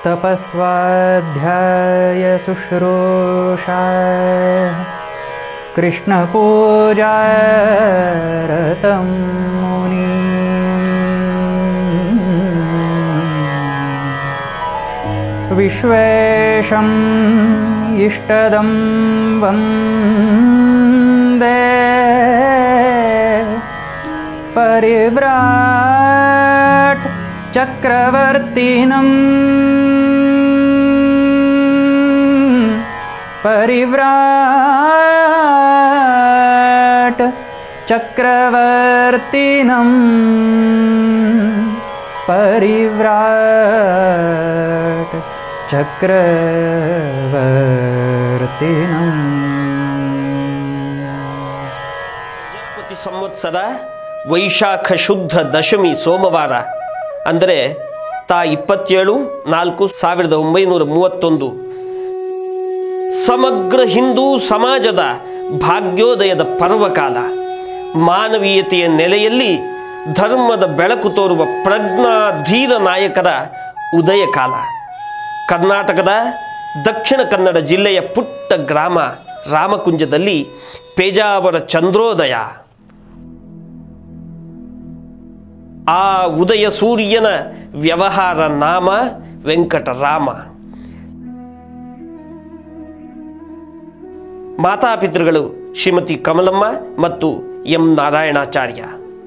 तपस्वाध्यायशुश्रूषा कृष्णपूजारतं मुनि विश्वेशम् इष्टदं वन्दे परिव्राट् चक्रवर्तिनम् परिव्राट् चक्रवर्तिनम् परिव्राट् ಚಕ್ರವರ್ತಿನಂ ಪ್ರತಿ ಸಂವತ್ಸರ ವೈಶಾಖ ಶುದ್ಧ ದಶಮಿ ಸೋಮವಾರ ಅಂದರೆ ತಾ ಇಪ್ಪತ್ತೇಳು ನಾಲ್ಕು ಸಾವಿರದ ಒಂಬೈನೂರ ಮೂವತ್ತೊಂದು ಸಮಗ್ರ ಹಿಂದೂ ಸಮಾಜದ ಭಾಗ್ಯೋದಯದ ಪರ್ವಕಾಲ ಮಾನವೀಯತೆಯ ನೆಲೆಯಲ್ಲಿ ಧರ್ಮದ ಬೆಳಕು ತೋರುವ ಪ್ರಜ್ಞಾ ಧೀರ ನಾಯಕರ ಉದಯ ಕಾಲ ಕರ್ನಾಟಕದ ದಕ್ಷಿಣ ಕನ್ನಡ ಜಿಲ್ಲೆಯ ಪುಟ್ಟ ಗ್ರಾಮ ರಾಮಕುಂಜದಲ್ಲಿ ಪೇಜಾವರ ಚಂದ್ರೋದಯ ಆ ಉದಯ ಸೂರ್ಯನ ವ್ಯವಹಾರ ನಾಮ ವೆಂಕಟರಾಮ ಮಾತಾಪಿತೃಗಳು ಶ್ರೀಮತಿ ಕಮಲಮ್ಮ ಮತ್ತು ಎಂ ನಾರಾಯಣಾಚಾರ್ಯ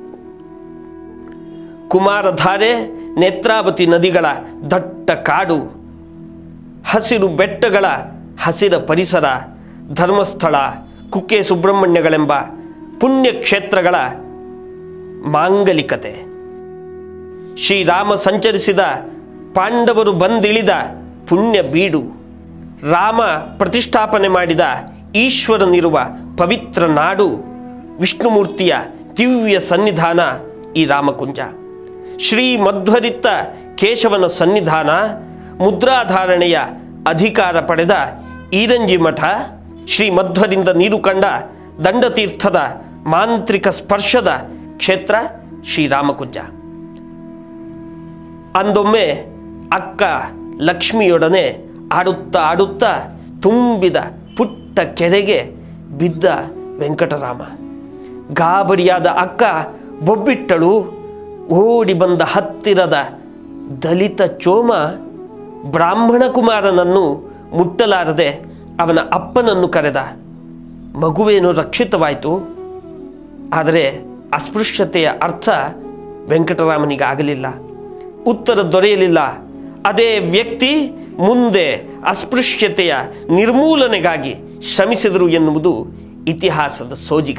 ಕುಮಾರಧಾರೆ ನೇತ್ರಾವತಿ ನದಿಗಳ ದಟ್ಟ ಕಾಡು ಹಸಿರು ಬೆಟ್ಟಗಳ ಹಸಿರ ಪರಿಸರ ಧರ್ಮಸ್ಥಳ ಕುಕ್ಕೆ ಸುಬ್ರಹ್ಮಣ್ಯಗಳೆಂಬ ಪುಣ್ಯಕ್ಷೇತ್ರಗಳ ಮಾಂಗಲಿಕತೆ ಶ್ರೀರಾಮ ಸಂಚರಿಸಿದ ಪಾಂಡವರು ಬಂದಿಳಿದ ಪುಣ್ಯ ಬೀಡು ರಾಮ ಪ್ರತಿಷ್ಠಾಪನೆ ಮಾಡಿದ ಈಶ್ವರನಿರುವ ಪವಿತ್ರ ನಾಡು ವಿಷ್ಣುಮೂರ್ತಿಯ ದಿವ್ಯ ಸನ್ನಿಧಾನ ಈ ರಾಮಕುಂಜ ಶ್ರೀ ಮಧ್ವರಿತ್ತ ಕೇಶವನ ಸನ್ನಿಧಾನ ಮುದ್ರಾಧಾರಣೆಯ ಅಧಿಕಾರ ಪಡೆದ ಈರಂಜಿ ಮಠ ಶ್ರೀ ಮಧ್ವರಿಂದ ನೀರು ಕಂಡ ದಂಡತೀರ್ಥದ ಮಾಂತ್ರಿಕ ಸ್ಪರ್ಶದ ಕ್ಷೇತ್ರ ಶ್ರೀರಾಮಕುಂಜ ಅಂದೊಮ್ಮೆ ಅಕ್ಕ ಲಕ್ಷ್ಮಿಯೊಡನೆ ಆಡುತ್ತಾ ಆಡುತ್ತಾ ತುಂಬಿದ ಪುಟ್ಟ ಕೆರೆಗೆ ಬಿದ್ದ ವೆಂಕಟರಾಮ ಗಾಬರಿಯಾದ ಅಕ್ಕ ಬೊಬ್ಬಿಟ್ಟಳು ಓಡಿ ಬಂದ ಹತ್ತಿರದ ದಲಿತ ಚೋಮ ಬ್ರಾಹ್ಮಣ ಕುಮಾರನನ್ನು ಮುಟ್ಟಲಾರದೆ ಅವನ ಅಪ್ಪನನ್ನು ಕರೆದ ಮಗುವೇನು ರಕ್ಷಿತವಾಯಿತು ಆದರೆ ಅಸ್ಪೃಶ್ಯತೆಯ ಅರ್ಥ ವೆಂಕಟರಾಮನಿಗಾಗಲಿಲ್ಲ ಉತ್ತರ ದೊರೆಯಲಿಲ್ಲ ಅದೇ ವ್ಯಕ್ತಿ ಮುಂದೆ ಅಸ್ಪೃಶ್ಯತೆಯ ನಿರ್ಮೂಲನೆಗಾಗಿ ಶ್ರಮಿಸಿದರು ಎನ್ನುವುದು ಇತಿಹಾಸದ ಸೋಜಿಗ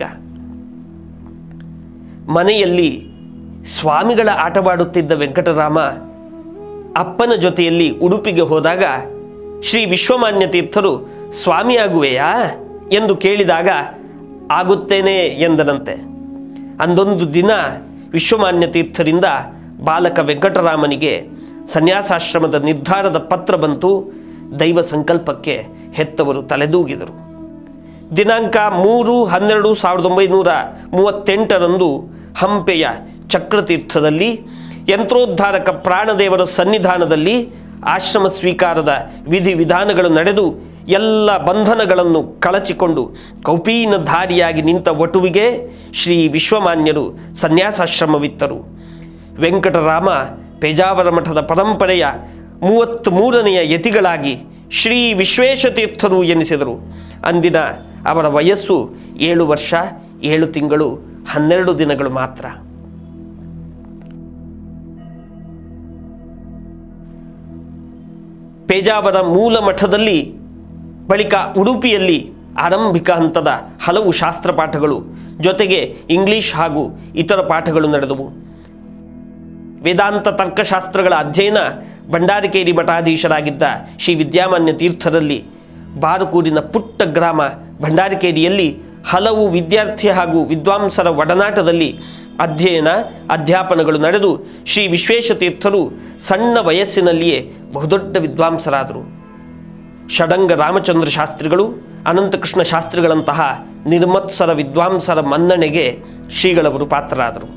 ಮನೆಯಲ್ಲಿ ಸ್ವಾಮಿಗಳ ಆಟವಾಡುತ್ತಿದ್ದ ವೆಂಕಟರಾಮ ಅಪ್ಪನ ಜೊತೆಯಲ್ಲಿ ಉಡುಪಿಗೆ ಹೋದಾಗ ಶ್ರೀ ವಿಶ್ವಮಾನ್ಯ ತೀರ್ಥರು ಸ್ವಾಮಿಯಾಗುವೆಯಾ ಎಂದು ಕೇಳಿದಾಗ ಆಗುತ್ತೇನೆ ಎಂದನಂತೆ ಅಂದೊಂದು ದಿನ ವಿಶ್ವಮಾನ್ಯ ತೀರ್ಥರಿಂದ ಬಾಲಕ ವೆಂಕಟರಾಮನಿಗೆ ಸನ್ಯಾಸಾಶ್ರಮದ ನಿರ್ಧಾರದ ಪತ್ರ ಬಂತು ದೈವ ಸಂಕಲ್ಪಕ್ಕೆ ಹೆತ್ತವರು ತಲೆದೂಗಿದರು ದಿನಾಂಕ ಮೂರು ಹನ್ನೆರಡು ಸಾವಿರದ ಒಂಬೈನೂರ ಮೂವತ್ತೆಂಟರಂದು ಹಂಪೆಯ ಚಕ್ರತೀರ್ಥದಲ್ಲಿ ಯಂತ್ರೋದ್ಧಾರಕ ಪ್ರಾಣದೇವರ ಸನ್ನಿಧಾನದಲ್ಲಿ ಆಶ್ರಮ ಸ್ವೀಕಾರದ ವಿಧಿ ವಿಧಾನಗಳು ನಡೆದು ಎಲ್ಲ ಬಂಧನಗಳನ್ನು ಕಳಚಿಕೊಂಡು ಕೌಪೀನಧಾರಿಯಾಗಿ ನಿಂತ ವಟುವಿಗೆ ಶ್ರೀ ವಿಶ್ವಮಾನ್ಯರು ಸನ್ಯಾಸಾಶ್ರಮವಿತ್ತರು ವೆಂಕಟರಾಮ ಪೇಜಾವರ ಮಠದ ಪರಂಪರೆಯ ಮೂವತ್ತ್ಮೂರನೆಯ ಯತಿಗಳಾಗಿ ಶ್ರೀ ವಿಶ್ವೇಶತೀರ್ಥರು ಎನಿಸಿದರು ಅಂದಿನ ಅವರ ವಯಸ್ಸು ಏಳು ವರ್ಷ ಏಳು ತಿಂಗಳು ಹನ್ನೆರಡು ದಿನಗಳು ಮಾತ್ರ ಪೇಜಾವರ ಮೂಲ ಮಠದಲ್ಲಿ ಬಳಿಕ ಉಡುಪಿಯಲ್ಲಿ ಆರಂಭಿಕ ಹಂತದ ಹಲವು ಶಾಸ್ತ್ರ ಪಾಠಗಳು ಜೊತೆಗೆ ಇಂಗ್ಲಿಷ್ ಹಾಗೂ ಇತರ ಪಾಠಗಳು ನಡೆದವು ವೇದಾಂತ ತರ್ಕಶಾಸ್ತ್ರಗಳ ಅಧ್ಯಯನ ಭಂಡಾರಿಕೇರಿ ಮಠಾಧೀಶರಾಗಿದ್ದ ಶ್ರೀ ವಿದ್ಯಾಮಾನ್ಯ ತೀರ್ಥರಲ್ಲಿ ಬಾರುಕೂರಿನ ಪುಟ್ಟ ಗ್ರಾಮ ಭಂಡಾರಿಕೇರಿಯಲ್ಲಿ ಹಲವು ವಿದ್ಯಾರ್ಥಿ ಹಾಗೂ ವಿದ್ವಾಂಸರ ಒಡನಾಟದಲ್ಲಿ ಅಧ್ಯಯನ ಅಧ್ಯಾಪನಗಳು ನಡೆದು ಶ್ರೀ ವಿಶ್ವೇಶತೀರ್ಥರು ಸಣ್ಣ ವಯಸ್ಸಿನಲ್ಲಿಯೇ ಬಹುದೊಡ್ಡ ವಿದ್ವಾಂಸರಾದರು ಷಡಂಗ ರಾಮಚಂದ್ರ ಶಾಸ್ತ್ರಿಗಳು ಅನಂತಕೃಷ್ಣ ಶಾಸ್ತ್ರಿಗಳಂತಹ ನಿರ್ಮತ್ಸರ ವಿದ್ವಾಂಸರ ಮನ್ನಣೆಗೆ ಶ್ರೀಗಳವರು ಪಾತ್ರರಾದರು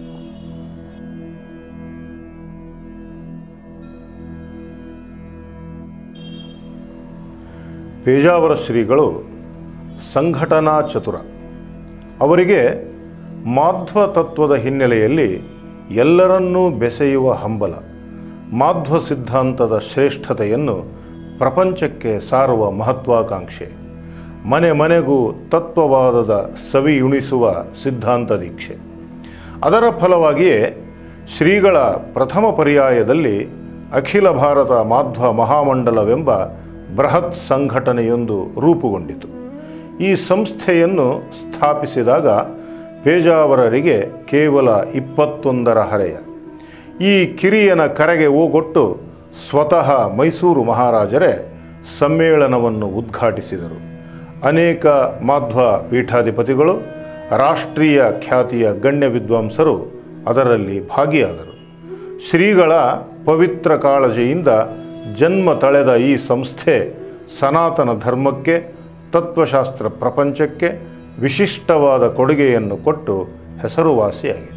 ಪೇಜಾವರ ಶ್ರೀಗಳು ಸಂಘಟನಾ ಚತುರ ಅವರಿಗೆ ಮಾಧ್ವ ತತ್ವದ ಹಿನ್ನೆಲೆಯಲ್ಲಿ ಎಲ್ಲರನ್ನೂ ಬೆಸೆಯುವ ಹಂಬಲ ಮಾಧ್ವ ಸಿದ್ಧಾಂತದ ಶ್ರೇಷ್ಠತೆಯನ್ನು ಪ್ರಪಂಚಕ್ಕೆ ಸಾರುವ ಮಹತ್ವಾಕಾಂಕ್ಷೆ ಮನೆ ಮನೆಗೂ ತತ್ವವಾದದ ಸವಿಯುಣಿಸುವ ಸಿದ್ಧಾಂತ ದೀಕ್ಷೆ ಅದರ ಫಲವಾಗಿಯೇ ಶ್ರೀಗಳ ಪ್ರಥಮ ಪರ್ಯಾಯದಲ್ಲಿ ಅಖಿಲ ಭಾರತ ಮಾಧ್ವ ಮಹಾಮಂಡಲವೆಂಬ ಬೃಹತ್ ಸಂಘಟನೆಯೊಂದು ರೂಪುಗೊಂಡಿತು ಈ ಸಂಸ್ಥೆಯನ್ನು ಸ್ಥಾಪಿಸಿದಾಗ ಪೇಜಾವರರಿಗೆ ಕೇವಲ ಇಪ್ಪತ್ತೊಂದರ ಹರೆಯ ಈ ಕಿರಿಯನ ಕರೆಗೆ ಓಗೊಟ್ಟು ಸ್ವತಃ ಮೈಸೂರು ಮಹಾರಾಜರೇ ಸಮ್ಮೇಳನವನ್ನು ಉದ್ಘಾಟಿಸಿದರು ಅನೇಕ ಮಾಧ್ವ ಪೀಠಾಧಿಪತಿಗಳು ರಾಷ್ಟ್ರೀಯ ಖ್ಯಾತಿಯ ಗಣ್ಯ ವಿದ್ವಾಂಸರು ಅದರಲ್ಲಿ ಭಾಗಿಯಾದರು ಶ್ರೀಗಳ ಪವಿತ್ರ ಕಾಳಜಿಯಿಂದ ಜನ್ಮ ತಳೆದ ಈ ಸಂಸ್ಥೆ ಸನಾತನ ಧರ್ಮಕ್ಕೆ ತತ್ವಶಾಸ್ತ್ರ ಪ್ರಪಂಚಕ್ಕೆ ವಿಶಿಷ್ಟವಾದ ಕೊಡುಗೆಯನ್ನು ಕೊಟ್ಟು ಹೆಸರುವಾಸಿಯಾಗಿದೆ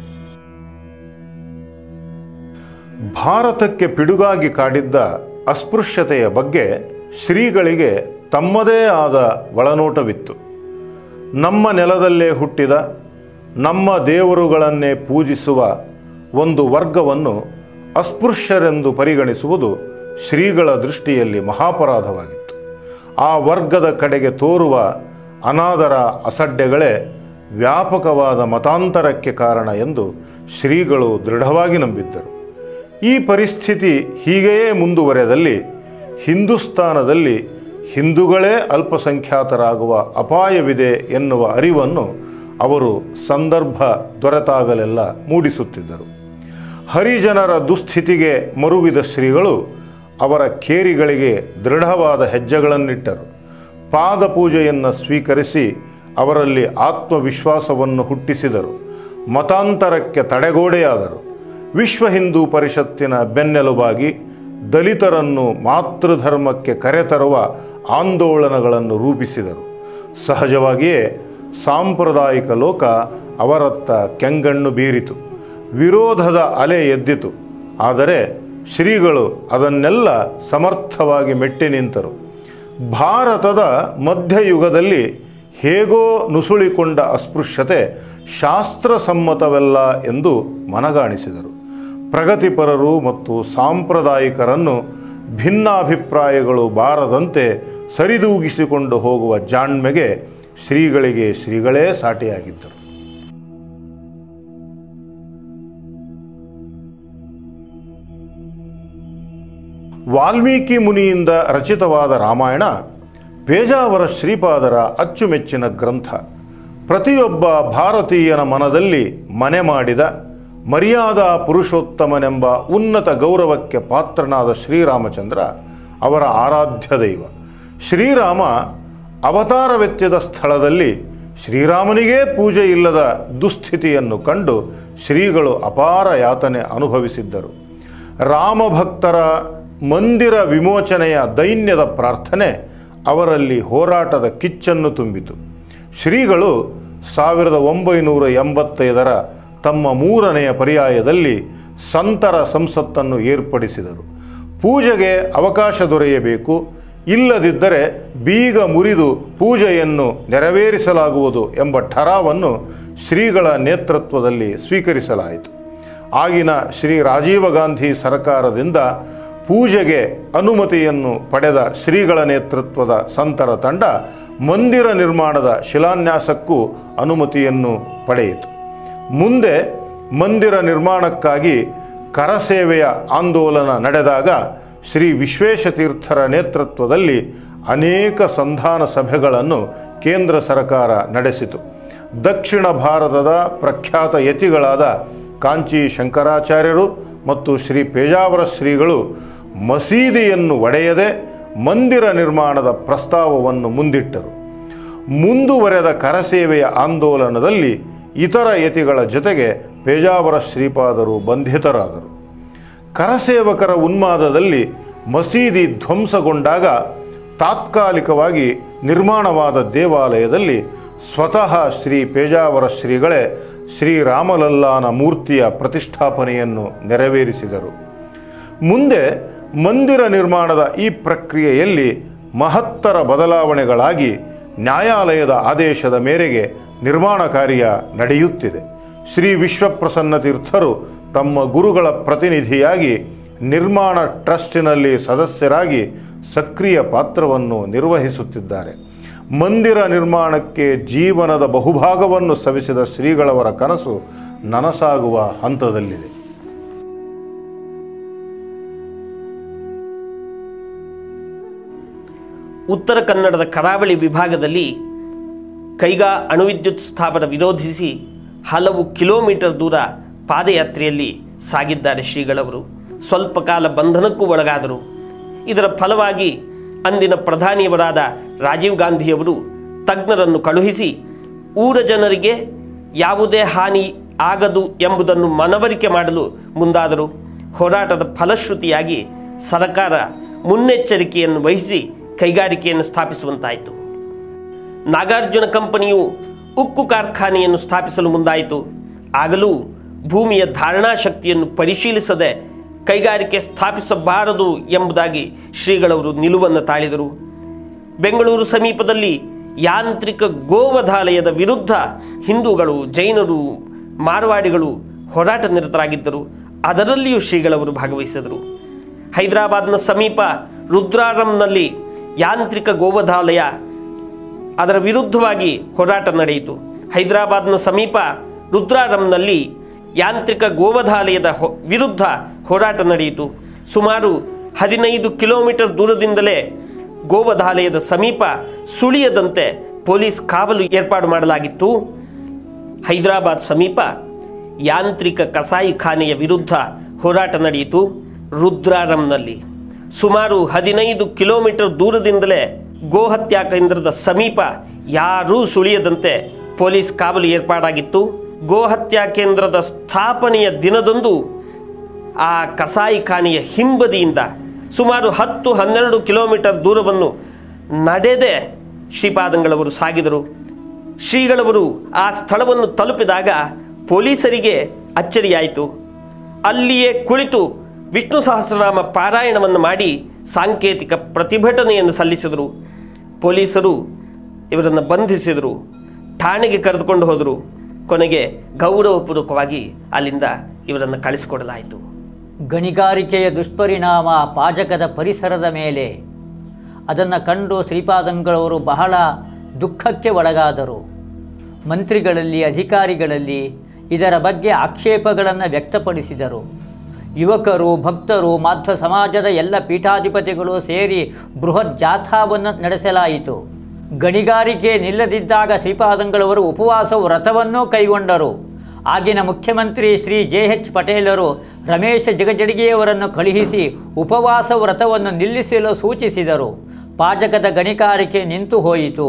ಭಾರತಕ್ಕೆ ಪಿಡುಗಾಗಿ ಕಾಡಿದ್ದ ಅಸ್ಪೃಶ್ಯತೆಯ ಬಗ್ಗೆ ಶ್ರೀಗಳಿಗೆ ತಮ್ಮದೇ ಆದ ಒಳನೋಟವಿತ್ತು ನಮ್ಮ ನೆಲದಲ್ಲೇ ಹುಟ್ಟಿದ ನಮ್ಮ ದೇವರುಗಳನ್ನೇ ಪೂಜಿಸುವ ಒಂದು ವರ್ಗವನ್ನು ಅಸ್ಪೃಶ್ಯರೆಂದು ಪರಿಗಣಿಸುವುದು ಶ್ರೀಗಳ ದೃಷ್ಟಿಯಲ್ಲಿ ಮಹಾಪರಾಧವಾಗಿತ್ತು ಆ ವರ್ಗದ ಕಡೆಗೆ ತೋರುವ ಅನಾದರ ಅಸಡ್ಡೆಗಳೇ ವ್ಯಾಪಕವಾದ ಮತಾಂತರಕ್ಕೆ ಕಾರಣ ಎಂದು ಶ್ರೀಗಳು ದೃಢವಾಗಿ ನಂಬಿದ್ದರು ಈ ಪರಿಸ್ಥಿತಿ ಹೀಗೆಯೇ ಮುಂದುವರೆದಲ್ಲಿ ಹಿಂದೂಸ್ತಾನದಲ್ಲಿ ಹಿಂದೂಗಳೇ ಅಲ್ಪಸಂಖ್ಯಾತರಾಗುವ ಅಪಾಯವಿದೆ ಎನ್ನುವ ಅರಿವನ್ನು ಅವರು ಸಂದರ್ಭ ದೊರೆತಾಗಲೆಲ್ಲ ಮೂಡಿಸುತ್ತಿದ್ದರು ಹರಿಜನರ ದುಸ್ಥಿತಿಗೆ ಮರುಗಿದ ಶ್ರೀಗಳು ಅವರ ಕೇರಿಗಳಿಗೆ ದೃಢವಾದ ಹೆಜ್ಜೆಗಳನ್ನಿಟ್ಟರು ಪಾದ ಪೂಜೆಯನ್ನು ಸ್ವೀಕರಿಸಿ ಅವರಲ್ಲಿ ಆತ್ಮವಿಶ್ವಾಸವನ್ನು ಹುಟ್ಟಿಸಿದರು ಮತಾಂತರಕ್ಕೆ ತಡೆಗೋಡೆಯಾದರು ವಿಶ್ವ ಹಿಂದೂ ಪರಿಷತ್ತಿನ ಬೆನ್ನೆಲುಬಾಗಿ ದಲಿತರನ್ನು ಮಾತೃಧರ್ಮಕ್ಕೆ ಕರೆತರುವ ಆಂದೋಲನಗಳನ್ನು ರೂಪಿಸಿದರು ಸಹಜವಾಗಿಯೇ ಸಾಂಪ್ರದಾಯಿಕ ಲೋಕ ಅವರತ್ತ ಕೆಂಗಣ್ಣು ಬೀರಿತು ವಿರೋಧದ ಅಲೆ ಎದ್ದಿತು ಆದರೆ ಶ್ರೀಗಳು ಅದನ್ನೆಲ್ಲ ಸಮರ್ಥವಾಗಿ ಮೆಟ್ಟಿ ನಿಂತರು ಭಾರತದ ಮಧ್ಯಯುಗದಲ್ಲಿ ಹೇಗೋ ನುಸುಳಿಕೊಂಡ ಅಸ್ಪೃಶ್ಯತೆ ಶಾಸ್ತ್ರಸಮ್ಮತವಲ್ಲ ಎಂದು ಮನಗಾಣಿಸಿದರು ಪ್ರಗತಿಪರರು ಮತ್ತು ಸಾಂಪ್ರದಾಯಿಕರನ್ನು ಭಿನ್ನಾಭಿಪ್ರಾಯಗಳು ಬಾರದಂತೆ ಸರಿದೂಗಿಸಿಕೊಂಡು ಹೋಗುವ ಜಾಣ್ಮೆಗೆ ಶ್ರೀಗಳಿಗೆ ಶ್ರೀಗಳೇ ಸಾಟಿಯಾಗಿದ್ದರು ವಾಲ್ಮೀಕಿ ಮುನಿಯಿಂದ ರಚಿತವಾದ ರಾಮಾಯಣ ಪೇಜಾವರ ಶ್ರೀಪಾದರ ಅಚ್ಚುಮೆಚ್ಚಿನ ಗ್ರಂಥ ಪ್ರತಿಯೊಬ್ಬ ಭಾರತೀಯನ ಮನದಲ್ಲಿ ಮನೆ ಮಾಡಿದ ಮರ್ಯಾದಾ ಪುರುಷೋತ್ತಮನೆಂಬ ಉನ್ನತ ಗೌರವಕ್ಕೆ ಪಾತ್ರನಾದ ಶ್ರೀರಾಮಚಂದ್ರ ಅವರ ಆರಾಧ್ಯ ದೈವ ಶ್ರೀರಾಮ ಅವತಾರವೆತ್ತಿದ ಸ್ಥಳದಲ್ಲಿ ಶ್ರೀರಾಮನಿಗೇ ಪೂಜೆ ಇಲ್ಲದ ದುಸ್ಥಿತಿಯನ್ನು ಕಂಡು ಶ್ರೀಗಳು ಅಪಾರ ಯಾತನೆ ಅನುಭವಿಸಿದ್ದರು ರಾಮಭಕ್ತರ ಮಂದಿರ ವಿಮೋಚನೆಯ ದೈನ್ಯದ ಪ್ರಾರ್ಥನೆ ಅವರಲ್ಲಿ ಹೋರಾಟದ ಕಿಚ್ಚನ್ನು ತುಂಬಿತು ಶ್ರೀಗಳು ಸಾವಿರದ ಒಂಬೈನೂರ ಎಂಬತ್ತೈದರ ತಮ್ಮ ಮೂರನೆಯ ಪರ್ಯಾಯದಲ್ಲಿ ಸಂತರ ಸಂಸತ್ತನ್ನು ಏರ್ಪಡಿಸಿದರು ಪೂಜೆಗೆ ಅವಕಾಶ ದೊರೆಯಬೇಕು ಇಲ್ಲದಿದ್ದರೆ ಬೀಗ ಮುರಿದು ಪೂಜೆಯನ್ನು ನೆರವೇರಿಸಲಾಗುವುದು ಎಂಬ ಠರಾವನ್ನು ಶ್ರೀಗಳ ನೇತೃತ್ವದಲ್ಲಿ ಸ್ವೀಕರಿಸಲಾಯಿತು ಆಗಿನ ಶ್ರೀ ರಾಜೀವ ಗಾಂಧಿ ಸರ್ಕಾರದಿಂದ ಪೂಜೆಗೆ ಅನುಮತಿಯನ್ನು ಪಡೆದ ಶ್ರೀಗಳ ನೇತೃತ್ವದ ಸಂತರ ತಂಡ ಮಂದಿರ ನಿರ್ಮಾಣದ ಶಿಲಾನ್ಯಾಸಕ್ಕೂ ಅನುಮತಿಯನ್ನು ಪಡೆಯಿತು ಮುಂದೆ ಮಂದಿರ ನಿರ್ಮಾಣಕ್ಕಾಗಿ ಕರಸೇವೆಯ ಆಂದೋಲನ ನಡೆದಾಗ ಶ್ರೀ ವಿಶ್ವೇಶತೀರ್ಥರ ನೇತೃತ್ವದಲ್ಲಿ ಅನೇಕ ಸಂಧಾನ ಸಭೆಗಳನ್ನು ಕೇಂದ್ರ ಸರ್ಕಾರ ನಡೆಸಿತು ದಕ್ಷಿಣ ಭಾರತದ ಪ್ರಖ್ಯಾತ ಯತಿಗಳಾದ ಕಾಂಚಿ ಶಂಕರಾಚಾರ್ಯರು ಮತ್ತು ಶ್ರೀ ಪೇಜಾವರ ಶ್ರೀಗಳು ಮಸೀದಿಯನ್ನು ಒಡೆಯದೆ ಮಂದಿರ ನಿರ್ಮಾಣದ ಪ್ರಸ್ತಾವವನ್ನು ಮುಂದಿಟ್ಟರು ಮುಂದುವರೆದ ಕರಸೇವೆಯ ಆಂದೋಲನದಲ್ಲಿ ಇತರ ಯತಿಗಳ ಜೊತೆಗೆ ಪೇಜಾವರ ಶ್ರೀಪಾದರು ಬಂಧಿತರಾದರು ಕರಸೇವಕರ ಉನ್ಮಾದದಲ್ಲಿ ಮಸೀದಿ ಧ್ವಂಸಗೊಂಡಾಗ ತಾತ್ಕಾಲಿಕವಾಗಿ ನಿರ್ಮಾಣವಾದ ದೇವಾಲಯದಲ್ಲಿ ಸ್ವತಃ ಶ್ರೀ ಪೇಜಾವರ ಶ್ರೀಗಳೇ ಶ್ರೀರಾಮಲಲ್ಲಾನ ಮೂರ್ತಿಯ ಪ್ರತಿಷ್ಠಾಪನೆಯನ್ನು ನೆರವೇರಿಸಿದರು ಮುಂದೆ ಮಂದಿರ ನಿರ್ಮಾಣದ ಈ ಪ್ರಕ್ರಿಯೆಯಲ್ಲಿ ಮಹತ್ತರ ಬದಲಾವಣೆಗಳಾಗಿ ನ್ಯಾಯಾಲಯದ ಆದೇಶದ ಮೇರೆಗೆ ನಿರ್ಮಾಣ ಕಾರ್ಯ ನಡೆಯುತ್ತಿದೆ ಶ್ರೀ ವಿಶ್ವಪ್ರಸನ್ನ ತೀರ್ಥರು ತಮ್ಮ ಗುರುಗಳ ಪ್ರತಿನಿಧಿಯಾಗಿ ನಿರ್ಮಾಣ ಟ್ರಸ್ಟಿನಲ್ಲಿ ಸದಸ್ಯರಾಗಿ ಸಕ್ರಿಯ ಪಾತ್ರವನ್ನು ನಿರ್ವಹಿಸುತ್ತಿದ್ದಾರೆ ಮಂದಿರ ನಿರ್ಮಾಣಕ್ಕೆ ಜೀವನದ ಬಹುಭಾಗವನ್ನು ಸವಿಸಿದ ಶ್ರೀಗಳವರ ಕನಸು ನನಸಾಗುವ ಹಂತದಲ್ಲಿದೆ ಉತ್ತರ ಕನ್ನಡದ ಕರಾವಳಿ ವಿಭಾಗದಲ್ಲಿ ಕೈಗಾ ಅಣುವಿದ್ಯುತ್ ಸ್ಥಾವರ ವಿರೋಧಿಸಿ ಹಲವು ಕಿಲೋಮೀಟರ್ ದೂರ ಪಾದಯಾತ್ರೆಯಲ್ಲಿ ಸಾಗಿದ್ದಾರೆ ಶ್ರೀಗಳವರು ಸ್ವಲ್ಪ ಕಾಲ ಬಂಧನಕ್ಕೂ ಒಳಗಾದರು ಇದರ ಫಲವಾಗಿ ಅಂದಿನ ಪ್ರಧಾನಿಯವರಾದ ರಾಜೀವ್ ಗಾಂಧಿಯವರು ತಜ್ಞರನ್ನು ಕಳುಹಿಸಿ ಊರ ಜನರಿಗೆ ಯಾವುದೇ ಹಾನಿ ಆಗದು ಎಂಬುದನ್ನು ಮನವರಿಕೆ ಮಾಡಲು ಮುಂದಾದರು ಹೋರಾಟದ ಫಲಶ್ರುತಿಯಾಗಿ ಸರ್ಕಾರ ಮುನ್ನೆಚ್ಚರಿಕೆಯನ್ನು ವಹಿಸಿ ಕೈಗಾರಿಕೆಯನ್ನು ಸ್ಥಾಪಿಸುವಂತಾಯಿತು ನಾಗಾರ್ಜುನ ಕಂಪನಿಯು ಉಕ್ಕು ಕಾರ್ಖಾನೆಯನ್ನು ಸ್ಥಾಪಿಸಲು ಮುಂದಾಯಿತು ಆಗಲೂ ಭೂಮಿಯ ಧಾರಣಾ ಶಕ್ತಿಯನ್ನು ಪರಿಶೀಲಿಸದೆ ಕೈಗಾರಿಕೆ ಸ್ಥಾಪಿಸಬಾರದು ಎಂಬುದಾಗಿ ಶ್ರೀಗಳವರು ನಿಲುವನ್ನು ತಾಳಿದರು ಬೆಂಗಳೂರು ಸಮೀಪದಲ್ಲಿ ಯಾಂತ್ರಿಕ ಗೋವಧಾಲಯದ ವಿರುದ್ಧ ಹಿಂದೂಗಳು ಜೈನರು ಮಾರವಾಡಿಗಳು ಹೋರಾಟ ನಿರತರಾಗಿದ್ದರು ಅದರಲ್ಲಿಯೂ ಶ್ರೀಗಳವರು ಭಾಗವಹಿಸಿದರು ಹೈದರಾಬಾದ್ನ ಸಮೀಪ ರುದ್ರಾರಂನಲ್ಲಿ ಯಾಂತ್ರಿಕ ಗೋವಧಾಲಯ ಅದರ ವಿರುದ್ಧವಾಗಿ ಹೋರಾಟ ನಡೆಯಿತು ಹೈದರಾಬಾದ್ನ ಸಮೀಪ ರುದ್ರಾರಂನಲ್ಲಿ ಯಾಂತ್ರಿಕ ಗೋವಧಾಲಯದ ಹೊ ವಿರುದ್ಧ ಹೋರಾಟ ನಡೆಯಿತು ಸುಮಾರು ಹದಿನೈದು ಕಿಲೋಮೀಟರ್ ದೂರದಿಂದಲೇ ಗೋವಧಾಲಯದ ಸಮೀಪ ಸುಳಿಯದಂತೆ ಪೊಲೀಸ್ ಕಾವಲು ಏರ್ಪಾಡು ಮಾಡಲಾಗಿತ್ತು ಹೈದರಾಬಾದ್ ಸಮೀಪ ಯಾಂತ್ರಿಕ ಕಸಾಯಿಖಾನೆಯ ವಿರುದ್ಧ ಹೋರಾಟ ನಡೆಯಿತು ರುದ್ರಾರಂನಲ್ಲಿ ಸುಮಾರು ಹದಿನೈದು ಕಿಲೋಮೀಟರ್ ದೂರದಿಂದಲೇ ಗೋಹತ್ಯಾ ಕೇಂದ್ರದ ಸಮೀಪ ಯಾರೂ ಸುಳಿಯದಂತೆ ಪೊಲೀಸ್ ಕಾವಲು ಏರ್ಪಾಡಾಗಿತ್ತು ಗೋಹತ್ಯಾ ಕೇಂದ್ರದ ಸ್ಥಾಪನೆಯ ದಿನದಂದು ಆ ಕಸಾಯಿಖಾನೆಯ ಹಿಂಬದಿಯಿಂದ ಸುಮಾರು ಹತ್ತು ಹನ್ನೆರಡು ಕಿಲೋಮೀಟರ್ ದೂರವನ್ನು ನಡೆದೇ ಶ್ರೀಪಾದಂಗಳವರು ಸಾಗಿದರು ಶ್ರೀಗಳವರು ಆ ಸ್ಥಳವನ್ನು ತಲುಪಿದಾಗ ಪೊಲೀಸರಿಗೆ ಅಚ್ಚರಿಯಾಯಿತು ಅಲ್ಲಿಯೇ ಕುಳಿತು ವಿಷ್ಣು ಸಹಸ್ರನಾಮ ಪಾರಾಯಣವನ್ನು ಮಾಡಿ ಸಾಂಕೇತಿಕ ಪ್ರತಿಭಟನೆಯನ್ನು ಸಲ್ಲಿಸಿದರು ಪೊಲೀಸರು ಇವರನ್ನು ಬಂಧಿಸಿದರು ಠಾಣೆಗೆ ಕರೆದುಕೊಂಡು ಹೋದರು ಕೊನೆಗೆ ಗೌರವಪೂರ್ವಕವಾಗಿ ಅಲ್ಲಿಂದ ಇವರನ್ನು ಕಳಿಸಿಕೊಡಲಾಯಿತು ಗಣಿಗಾರಿಕೆಯ ದುಷ್ಪರಿಣಾಮ ಪಾಜಕದ ಪರಿಸರದ ಮೇಲೆ ಅದನ್ನು ಕಂಡು ಶ್ರೀಪಾದಂಗಳವರು ಬಹಳ ದುಃಖಕ್ಕೆ ಒಳಗಾದರು ಮಂತ್ರಿಗಳಲ್ಲಿ ಅಧಿಕಾರಿಗಳಲ್ಲಿ ಇದರ ಬಗ್ಗೆ ಆಕ್ಷೇಪಗಳನ್ನು ವ್ಯಕ್ತಪಡಿಸಿದರು ಯುವಕರು ಭಕ್ತರು ಮಾಧ್ವ ಸಮಾಜದ ಎಲ್ಲ ಪೀಠಾಧಿಪತಿಗಳು ಸೇರಿ ಬೃಹತ್ ಜಾಥಾವನ್ನು ನಡೆಸಲಾಯಿತು ಗಣಿಗಾರಿಕೆ ನಿಲ್ಲದಿದ್ದಾಗ ಶ್ರೀಪಾದಂಗಳವರು ಉಪವಾಸ ವ್ರತವನ್ನೂ ಕೈಗೊಂಡರು ಆಗಿನ ಮುಖ್ಯಮಂತ್ರಿ ಶ್ರೀ ಜೆ ಎಚ್ ಪಟೇಲರು ರಮೇಶ ಜಗಜಡಿಗೆಯವರನ್ನು ಕಳುಹಿಸಿ ಉಪವಾಸ ವ್ರತವನ್ನು ನಿಲ್ಲಿಸಲು ಸೂಚಿಸಿದರು ಪಾಜಕದ ಗಣಿಗಾರಿಕೆ ನಿಂತು ಹೋಯಿತು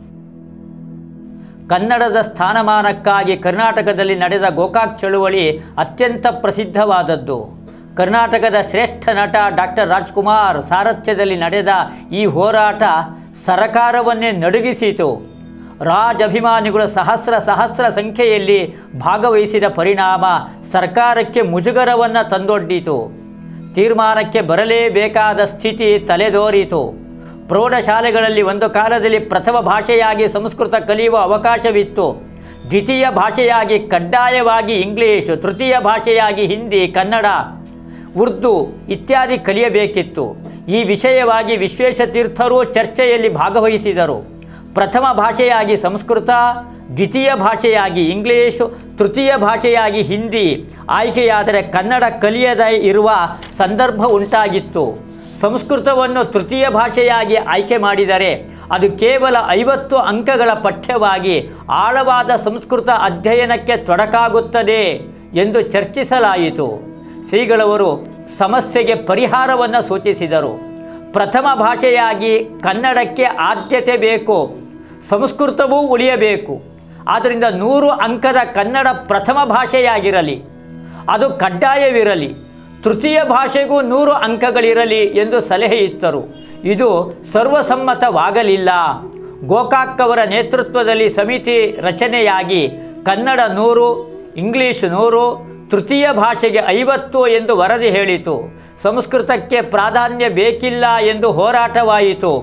ಕನ್ನಡದ ಸ್ಥಾನಮಾನಕ್ಕಾಗಿ ಕರ್ನಾಟಕದಲ್ಲಿ ನಡೆದ ಗೋಕಾಕ್ ಚಳುವಳಿ ಅತ್ಯಂತ ಪ್ರಸಿದ್ಧವಾದದ್ದು ಕರ್ನಾಟಕದ ಶ್ರೇಷ್ಠ ನಟ ಡಾಕ್ಟರ್ ರಾಜ್ಕುಮಾರ್ ಸಾರಥ್ಯದಲ್ಲಿ ನಡೆದ ಈ ಹೋರಾಟ ಸರಕಾರವನ್ನೇ ನಡುಗಿಸಿತು ರಾಜ್ ಅಭಿಮಾನಿಗಳು ಸಹಸ್ರ ಸಹಸ್ರ ಸಂಖ್ಯೆಯಲ್ಲಿ ಭಾಗವಹಿಸಿದ ಪರಿಣಾಮ ಸರ್ಕಾರಕ್ಕೆ ಮುಜುಗರವನ್ನು ತಂದೊಡ್ಡಿತು ತೀರ್ಮಾನಕ್ಕೆ ಬರಲೇಬೇಕಾದ ಸ್ಥಿತಿ ತಲೆದೋರಿತು ಪ್ರೌಢಶಾಲೆಗಳಲ್ಲಿ ಒಂದು ಕಾಲದಲ್ಲಿ ಪ್ರಥಮ ಭಾಷೆಯಾಗಿ ಸಂಸ್ಕೃತ ಕಲಿಯುವ ಅವಕಾಶವಿತ್ತು ದ್ವಿತೀಯ ಭಾಷೆಯಾಗಿ ಕಡ್ಡಾಯವಾಗಿ ಇಂಗ್ಲೀಷ್ ತೃತೀಯ ಭಾಷೆಯಾಗಿ ಹಿಂದಿ ಕನ್ನಡ ಉರ್ದು ಇತ್ಯಾದಿ ಕಲಿಯಬೇಕಿತ್ತು ಈ ವಿಷಯವಾಗಿ ವಿಶ್ವೇಶತೀರ್ಥರು ಚರ್ಚೆಯಲ್ಲಿ ಭಾಗವಹಿಸಿದರು ಪ್ರಥಮ ಭಾಷೆಯಾಗಿ ಸಂಸ್ಕೃತ ದ್ವಿತೀಯ ಭಾಷೆಯಾಗಿ ಇಂಗ್ಲೀಷ್ ತೃತೀಯ ಭಾಷೆಯಾಗಿ ಹಿಂದಿ ಆಯ್ಕೆಯಾದರೆ ಕನ್ನಡ ಕಲಿಯದೇ ಇರುವ ಸಂದರ್ಭ ಉಂಟಾಗಿತ್ತು ಸಂಸ್ಕೃತವನ್ನು ತೃತೀಯ ಭಾಷೆಯಾಗಿ ಆಯ್ಕೆ ಮಾಡಿದರೆ ಅದು ಕೇವಲ ಐವತ್ತು ಅಂಕಗಳ ಪಠ್ಯವಾಗಿ ಆಳವಾದ ಸಂಸ್ಕೃತ ಅಧ್ಯಯನಕ್ಕೆ ತೊಡಕಾಗುತ್ತದೆ ಎಂದು ಚರ್ಚಿಸಲಾಯಿತು ಶ್ರೀಗಳವರು ಸಮಸ್ಯೆಗೆ ಪರಿಹಾರವನ್ನು ಸೂಚಿಸಿದರು ಪ್ರಥಮ ಭಾಷೆಯಾಗಿ ಕನ್ನಡಕ್ಕೆ ಆದ್ಯತೆ ಬೇಕು ಸಂಸ್ಕೃತವೂ ಉಳಿಯಬೇಕು ಆದ್ದರಿಂದ ನೂರು ಅಂಕದ ಕನ್ನಡ ಪ್ರಥಮ ಭಾಷೆಯಾಗಿರಲಿ ಅದು ಕಡ್ಡಾಯವಿರಲಿ ತೃತೀಯ ಭಾಷೆಗೂ ನೂರು ಅಂಕಗಳಿರಲಿ ಎಂದು ಸಲಹೆ ಇತ್ತರು ಇದು ಸರ್ವಸಮ್ಮತವಾಗಲಿಲ್ಲ ಗೋಕಾಕ್ ಅವರ ನೇತೃತ್ವದಲ್ಲಿ ಸಮಿತಿ ರಚನೆಯಾಗಿ ಕನ್ನಡ ನೂರು ಇಂಗ್ಲೀಷ್ ನೂರು ತೃತೀಯ ಭಾಷೆಗೆ ಐವತ್ತು ಎಂದು ವರದಿ ಹೇಳಿತು ಸಂಸ್ಕೃತಕ್ಕೆ ಪ್ರಾಧಾನ್ಯ ಬೇಕಿಲ್ಲ ಎಂದು ಹೋರಾಟವಾಯಿತು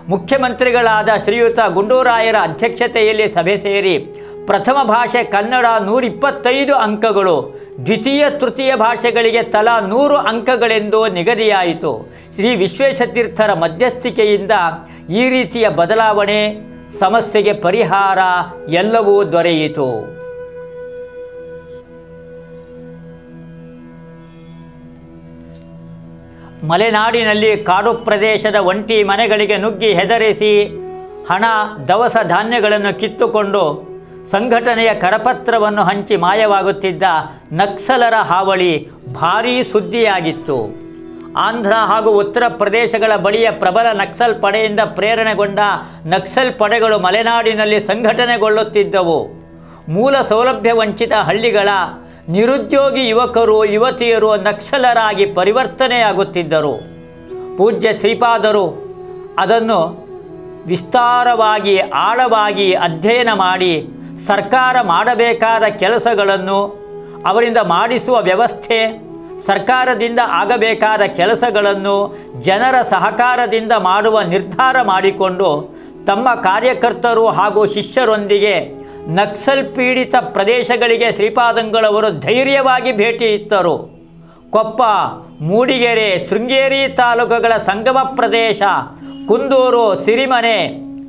ಮುಖ್ಯಮಂತ್ರಿಗಳಾದ ಶ್ರೀಯುತ ಗುಂಡೂರಾಯರ ಅಧ್ಯಕ್ಷತೆಯಲ್ಲಿ ಸಭೆ ಸೇರಿ ಪ್ರಥಮ ಭಾಷೆ ಕನ್ನಡ ನೂರಿಪ್ಪತ್ತೈದು ಅಂಕಗಳು ದ್ವಿತೀಯ ತೃತೀಯ ಭಾಷೆಗಳಿಗೆ ತಲಾ ನೂರು ಅಂಕಗಳೆಂದು ನಿಗದಿಯಾಯಿತು ಶ್ರೀ ವಿಶ್ವೇಶತೀರ್ಥರ ಮಧ್ಯಸ್ಥಿಕೆಯಿಂದ ಈ ರೀತಿಯ ಬದಲಾವಣೆ ಸಮಸ್ಯೆಗೆ ಪರಿಹಾರ ಎಲ್ಲವೂ ದೊರೆಯಿತು ಮಲೆನಾಡಿನಲ್ಲಿ ಕಾಡು ಪ್ರದೇಶದ ಒಂಟಿ ಮನೆಗಳಿಗೆ ನುಗ್ಗಿ ಹೆದರಿಸಿ ಹಣ ದವಸ ಧಾನ್ಯಗಳನ್ನು ಕಿತ್ತುಕೊಂಡು ಸಂಘಟನೆಯ ಕರಪತ್ರವನ್ನು ಹಂಚಿ ಮಾಯವಾಗುತ್ತಿದ್ದ ನಕ್ಸಲರ ಹಾವಳಿ ಭಾರೀ ಸುದ್ದಿಯಾಗಿತ್ತು ಆಂಧ್ರ ಹಾಗೂ ಉತ್ತರ ಪ್ರದೇಶಗಳ ಬಳಿಯ ಪ್ರಬಲ ನಕ್ಸಲ್ ಪಡೆಯಿಂದ ಪ್ರೇರಣೆಗೊಂಡ ನಕ್ಸಲ್ ಪಡೆಗಳು ಮಲೆನಾಡಿನಲ್ಲಿ ಸಂಘಟನೆಗೊಳ್ಳುತ್ತಿದ್ದವು ಮೂಲ ಸೌಲಭ್ಯ ವಂಚಿತ ಹಳ್ಳಿಗಳ ನಿರುದ್ಯೋಗಿ ಯುವಕರು ಯುವತಿಯರು ನಕ್ಸಲರಾಗಿ ಪರಿವರ್ತನೆಯಾಗುತ್ತಿದ್ದರು ಪೂಜ್ಯ ಶ್ರೀಪಾದರು ಅದನ್ನು ವಿಸ್ತಾರವಾಗಿ ಆಳವಾಗಿ ಅಧ್ಯಯನ ಮಾಡಿ ಸರ್ಕಾರ ಮಾಡಬೇಕಾದ ಕೆಲಸಗಳನ್ನು ಅವರಿಂದ ಮಾಡಿಸುವ ವ್ಯವಸ್ಥೆ ಸರ್ಕಾರದಿಂದ ಆಗಬೇಕಾದ ಕೆಲಸಗಳನ್ನು ಜನರ ಸಹಕಾರದಿಂದ ಮಾಡುವ ನಿರ್ಧಾರ ಮಾಡಿಕೊಂಡು ತಮ್ಮ ಕಾರ್ಯಕರ್ತರು ಹಾಗೂ ಶಿಷ್ಯರೊಂದಿಗೆ ನಕ್ಸಲ್ ಪೀಡಿತ ಪ್ರದೇಶಗಳಿಗೆ ಶ್ರೀಪಾದಂಗಳವರು ಧೈರ್ಯವಾಗಿ ಭೇಟಿ ಇತ್ತರು ಕೊಪ್ಪ ಮೂಡಿಗೆರೆ ಶೃಂಗೇರಿ ತಾಲೂಕುಗಳ ಸಂಗಮ ಪ್ರದೇಶ ಕುಂದೂರು ಸಿರಿಮನೆ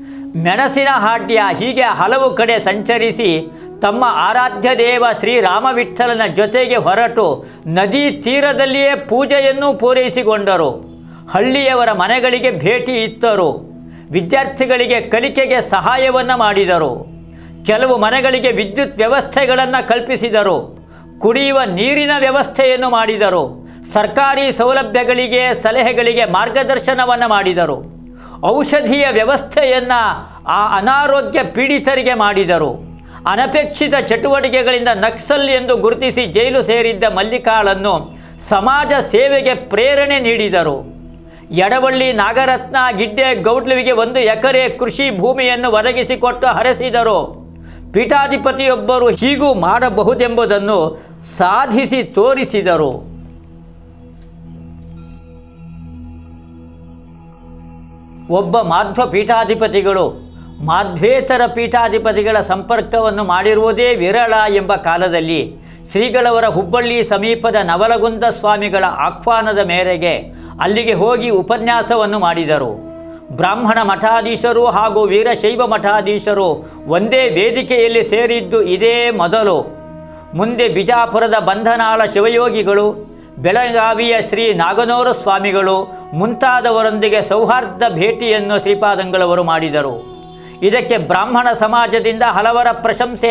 ಮೆಣಸಿನಹಾಡ್ಯ ಹೀಗೆ ಹಲವು ಕಡೆ ಸಂಚರಿಸಿ ತಮ್ಮ ಆರಾಧ್ಯ ದೇವ ಶ್ರೀರಾಮವಿಠಲನ ಜೊತೆಗೆ ಹೊರಟು ನದಿ ತೀರದಲ್ಲಿಯೇ ಪೂಜೆಯನ್ನು ಪೂರೈಸಿಕೊಂಡರು ಹಳ್ಳಿಯವರ ಮನೆಗಳಿಗೆ ಭೇಟಿ ಇತ್ತರು ವಿದ್ಯಾರ್ಥಿಗಳಿಗೆ ಕಲಿಕೆಗೆ ಸಹಾಯವನ್ನು ಮಾಡಿದರು ಕೆಲವು ಮನೆಗಳಿಗೆ ವಿದ್ಯುತ್ ವ್ಯವಸ್ಥೆಗಳನ್ನು ಕಲ್ಪಿಸಿದರು ಕುಡಿಯುವ ನೀರಿನ ವ್ಯವಸ್ಥೆಯನ್ನು ಮಾಡಿದರು ಸರ್ಕಾರಿ ಸೌಲಭ್ಯಗಳಿಗೆ ಸಲಹೆಗಳಿಗೆ ಮಾರ್ಗದರ್ಶನವನ್ನು ಮಾಡಿದರು ಔಷಧಿಯ ವ್ಯವಸ್ಥೆಯನ್ನು ಆ ಅನಾರೋಗ್ಯ ಪೀಡಿತರಿಗೆ ಮಾಡಿದರು ಅನಪೇಕ್ಷಿತ ಚಟುವಟಿಕೆಗಳಿಂದ ನಕ್ಸಲ್ ಎಂದು ಗುರುತಿಸಿ ಜೈಲು ಸೇರಿದ್ದ ಮಲ್ಲಿಕಾಳನ್ನು ಸಮಾಜ ಸೇವೆಗೆ ಪ್ರೇರಣೆ ನೀಡಿದರು ಎಡವಳ್ಳಿ ನಾಗರತ್ನ ಗಿಡ್ಡೆ ಗೌಡ್ಲುವಿಗೆ ಒಂದು ಎಕರೆ ಕೃಷಿ ಭೂಮಿಯನ್ನು ಒದಗಿಸಿಕೊಟ್ಟು ಹರಸಿದರು ಪೀಠಾಧಿಪತಿಯೊಬ್ಬರು ಹೀಗೂ ಮಾಡಬಹುದೆಂಬುದನ್ನು ಸಾಧಿಸಿ ತೋರಿಸಿದರು ಒಬ್ಬ ಮಾಧ್ವ ಪೀಠಾಧಿಪತಿಗಳು ಮಾಧ್ವೇತರ ಪೀಠಾಧಿಪತಿಗಳ ಸಂಪರ್ಕವನ್ನು ಮಾಡಿರುವುದೇ ವಿರಳ ಎಂಬ ಕಾಲದಲ್ಲಿ ಶ್ರೀಗಳವರ ಹುಬ್ಬಳ್ಳಿ ಸಮೀಪದ ನವಲಗುಂದ ಸ್ವಾಮಿಗಳ ಆಹ್ವಾನದ ಮೇರೆಗೆ ಅಲ್ಲಿಗೆ ಹೋಗಿ ಉಪನ್ಯಾಸವನ್ನು ಮಾಡಿದರು ಬ್ರಾಹ್ಮಣ ಮಠಾಧೀಶರು ಹಾಗೂ ವೀರಶೈವ ಮಠಾಧೀಶರು ಒಂದೇ ವೇದಿಕೆಯಲ್ಲಿ ಸೇರಿದ್ದು ಇದೇ ಮೊದಲು ಮುಂದೆ ಬಿಜಾಪುರದ ಬಂಧನಾಳ ಶಿವಯೋಗಿಗಳು ಬೆಳಗಾವಿಯ ಶ್ರೀ ನಾಗನೂರ ಸ್ವಾಮಿಗಳು ಮುಂತಾದವರೊಂದಿಗೆ ಸೌಹಾರ್ದ ಭೇಟಿಯನ್ನು ಶ್ರೀಪಾದಂಗಳವರು ಮಾಡಿದರು ಇದಕ್ಕೆ ಬ್ರಾಹ್ಮಣ ಸಮಾಜದಿಂದ ಹಲವರ ಪ್ರಶಂಸೆ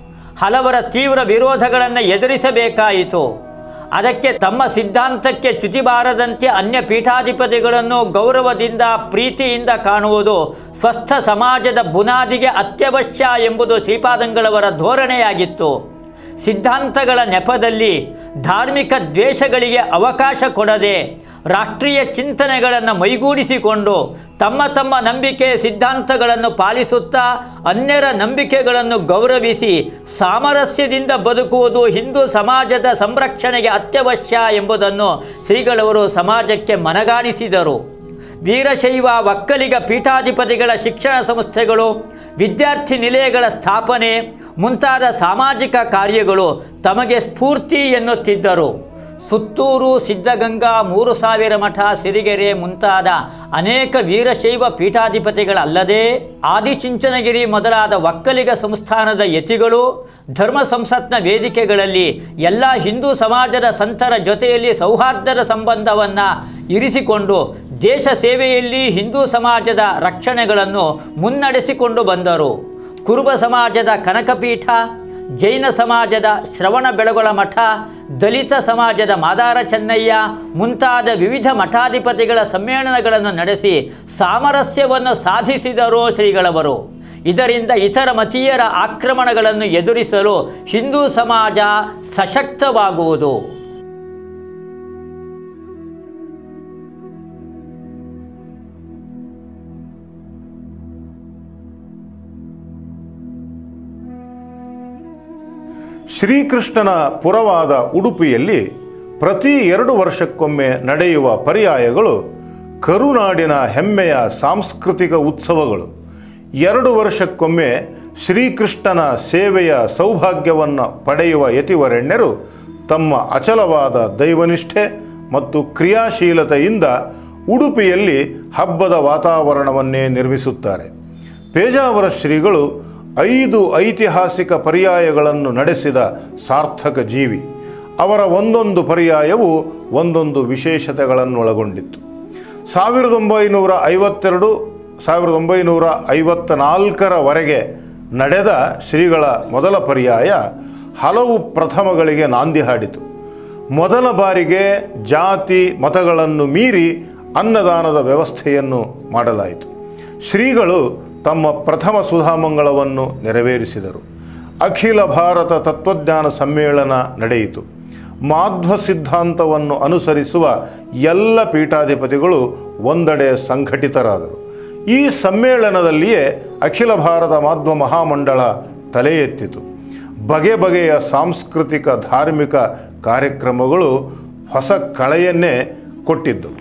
ಹಲವರ ತೀವ್ರ ವಿರೋಧಗಳನ್ನು ಎದುರಿಸಬೇಕಾಯಿತು ಅದಕ್ಕೆ ತಮ್ಮ ಸಿದ್ಧಾಂತಕ್ಕೆ ಚ್ಯುತಿ ಬಾರದಂತೆ ಅನ್ಯ ಪೀಠಾಧಿಪತಿಗಳನ್ನು ಗೌರವದಿಂದ ಪ್ರೀತಿಯಿಂದ ಕಾಣುವುದು ಸ್ವಸ್ಥ ಸಮಾಜದ ಬುನಾದಿಗೆ ಅತ್ಯವಶ್ಯ ಎಂಬುದು ಶ್ರೀಪಾದಂಗಳವರ ಧೋರಣೆಯಾಗಿತ್ತು ಸಿದ್ಧಾಂತಗಳ ನೆಪದಲ್ಲಿ ಧಾರ್ಮಿಕ ದ್ವೇಷಗಳಿಗೆ ಅವಕಾಶ ಕೊಡದೆ ರಾಷ್ಟ್ರೀಯ ಚಿಂತನೆಗಳನ್ನು ಮೈಗೂಡಿಸಿಕೊಂಡು ತಮ್ಮ ತಮ್ಮ ನಂಬಿಕೆ ಸಿದ್ಧಾಂತಗಳನ್ನು ಪಾಲಿಸುತ್ತಾ ಅನ್ಯರ ನಂಬಿಕೆಗಳನ್ನು ಗೌರವಿಸಿ ಸಾಮರಸ್ಯದಿಂದ ಬದುಕುವುದು ಹಿಂದೂ ಸಮಾಜದ ಸಂರಕ್ಷಣೆಗೆ ಅತ್ಯವಶ್ಯ ಎಂಬುದನ್ನು ಶ್ರೀಗಳವರು ಸಮಾಜಕ್ಕೆ ಮನಗಾಣಿಸಿದರು ವೀರಶೈವ ಒಕ್ಕಲಿಗ ಪೀಠಾಧಿಪತಿಗಳ ಶಿಕ್ಷಣ ಸಂಸ್ಥೆಗಳು ವಿದ್ಯಾರ್ಥಿ ನಿಲಯಗಳ ಸ್ಥಾಪನೆ ಮುಂತಾದ ಸಾಮಾಜಿಕ ಕಾರ್ಯಗಳು ತಮಗೆ ಸ್ಫೂರ್ತಿ ಎನ್ನುತ್ತಿದ್ದರು ಸುತ್ತೂರು ಸಿದ್ಧಗಂಗಾ ಮೂರು ಸಾವಿರ ಮಠ ಸಿರಿಗೆರೆ ಮುಂತಾದ ಅನೇಕ ವೀರಶೈವ ಪೀಠಾಧಿಪತಿಗಳಲ್ಲದೆ ಆದಿಚುಂಚನಗಿರಿ ಮೊದಲಾದ ಒಕ್ಕಲಿಗ ಸಂಸ್ಥಾನದ ಯತಿಗಳು ಧರ್ಮ ಸಂಸತ್ನ ವೇದಿಕೆಗಳಲ್ಲಿ ಎಲ್ಲ ಹಿಂದೂ ಸಮಾಜದ ಸಂತರ ಜೊತೆಯಲ್ಲಿ ಸೌಹಾರ್ದದ ಸಂಬಂಧವನ್ನು ಇರಿಸಿಕೊಂಡು ದೇಶ ಸೇವೆಯಲ್ಲಿ ಹಿಂದೂ ಸಮಾಜದ ರಕ್ಷಣೆಗಳನ್ನು ಮುನ್ನಡೆಸಿಕೊಂಡು ಬಂದರು ಕುರುಬ ಸಮಾಜದ ಕನಕಪೀಠ ಜೈನ ಸಮಾಜದ ಶ್ರವಣ ಬೆಳಗೊಳ ಮಠ ದಲಿತ ಸಮಾಜದ ಮಾದಾರ ಚೆನ್ನಯ್ಯ ಮುಂತಾದ ವಿವಿಧ ಮಠಾಧಿಪತಿಗಳ ಸಮ್ಮೇಳನಗಳನ್ನು ನಡೆಸಿ ಸಾಮರಸ್ಯವನ್ನು ಸಾಧಿಸಿದರು ಶ್ರೀಗಳವರು ಇದರಿಂದ ಇತರ ಮತೀಯರ ಆಕ್ರಮಣಗಳನ್ನು ಎದುರಿಸಲು ಹಿಂದೂ ಸಮಾಜ ಸಶಕ್ತವಾಗುವುದು ಶ್ರೀಕೃಷ್ಣನ ಪುರವಾದ ಉಡುಪಿಯಲ್ಲಿ ಪ್ರತಿ ಎರಡು ವರ್ಷಕ್ಕೊಮ್ಮೆ ನಡೆಯುವ ಪರ್ಯಾಯಗಳು ಕರುನಾಡಿನ ಹೆಮ್ಮೆಯ ಸಾಂಸ್ಕೃತಿಕ ಉತ್ಸವಗಳು ಎರಡು ವರ್ಷಕ್ಕೊಮ್ಮೆ ಶ್ರೀಕೃಷ್ಣನ ಸೇವೆಯ ಸೌಭಾಗ್ಯವನ್ನು ಪಡೆಯುವ ಯತಿವರೆಣ್ಯರು ತಮ್ಮ ಅಚಲವಾದ ದೈವನಿಷ್ಠೆ ಮತ್ತು ಕ್ರಿಯಾಶೀಲತೆಯಿಂದ ಉಡುಪಿಯಲ್ಲಿ ಹಬ್ಬದ ವಾತಾವರಣವನ್ನೇ ನಿರ್ಮಿಸುತ್ತಾರೆ ಪೇಜಾವರ ಶ್ರೀಗಳು ಐದು ಐತಿಹಾಸಿಕ ಪರ್ಯಾಯಗಳನ್ನು ನಡೆಸಿದ ಸಾರ್ಥಕ ಜೀವಿ ಅವರ ಒಂದೊಂದು ಪರ್ಯಾಯವು ಒಂದೊಂದು ವಿಶೇಷತೆಗಳನ್ನೊಳಗೊಂಡಿತ್ತು ಸಾವಿರದ ಒಂಬೈನೂರ ಐವತ್ತೆರಡು ಸಾವಿರದ ಒಂಬೈನೂರ ಐವತ್ತ ನಾಲ್ಕರವರೆಗೆ ನಡೆದ ಶ್ರೀಗಳ ಮೊದಲ ಪರ್ಯಾಯ ಹಲವು ಪ್ರಥಮಗಳಿಗೆ ನಾಂದಿ ಹಾಡಿತು ಮೊದಲ ಬಾರಿಗೆ ಜಾತಿ ಮತಗಳನ್ನು ಮೀರಿ ಅನ್ನದಾನದ ವ್ಯವಸ್ಥೆಯನ್ನು ಮಾಡಲಾಯಿತು ಶ್ರೀಗಳು ತಮ್ಮ ಪ್ರಥಮ ಸುಧಾಮಂಗಳವನ್ನು ನೆರವೇರಿಸಿದರು ಅಖಿಲ ಭಾರತ ತತ್ವಜ್ಞಾನ ಸಮ್ಮೇಳನ ನಡೆಯಿತು ಮಾಧ್ವ ಸಿದ್ಧಾಂತವನ್ನು ಅನುಸರಿಸುವ ಎಲ್ಲ ಪೀಠಾಧಿಪತಿಗಳು ಒಂದೆಡೆ ಸಂಘಟಿತರಾದರು ಈ ಸಮ್ಮೇಳನದಲ್ಲಿಯೇ ಅಖಿಲ ಭಾರತ ಮಾಧ್ವ ಮಹಾಮಂಡಳ ತಲೆ ಎತ್ತಿತು ಬಗೆ ಬಗೆಯ ಸಾಂಸ್ಕೃತಿಕ ಧಾರ್ಮಿಕ ಕಾರ್ಯಕ್ರಮಗಳು ಹೊಸ ಕಳೆಯನ್ನೇ ಕೊಟ್ಟಿದ್ದವು